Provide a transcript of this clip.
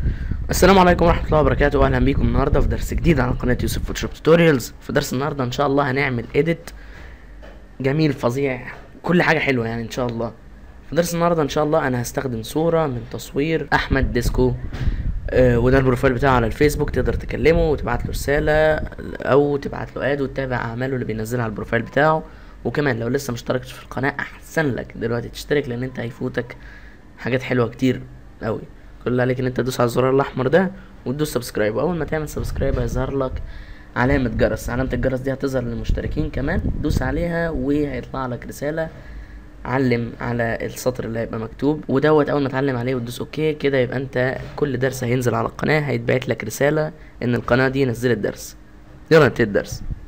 السلام عليكم ورحمة الله وبركاته واهلا بيكم النهاردة في درس جديد على قناة يوسف فوتوشوب توتوريالز في درس النهاردة ان شاء الله هنعمل اديت جميل فظيع كل حاجة حلوة يعني ان شاء الله في درس النهاردة ان شاء الله انا هستخدم صورة من تصوير احمد ديسكو آه وده البروفايل بتاعه على الفيسبوك تقدر تكلمه وتبعت له رسالة او تبعت له اد وتتابع اعماله اللي بينزلها على البروفايل بتاعه وكمان لو لسه مشتركتش في القناة احسن لك دلوقتي تشترك لان انت هيفوتك حاجات حلوة كتير اوي كل اللي عليك ان انت تدوس على الزرار الاحمر ده وتدوس سبسكرايب واول ما تعمل سبسكرايب هيظهر لك علامة جرس علامة الجرس دي هتظهر للمشتركين كمان دوس عليها وهيطلع لك رسالة علم على السطر اللي هيبقى مكتوب ودوت اول ما تعلم عليه وتدوس اوكي كده يبقى انت كل درس هينزل على القناة هيتبعت لك رسالة ان القناة دي نزلت درس يلا نبتدي الدرس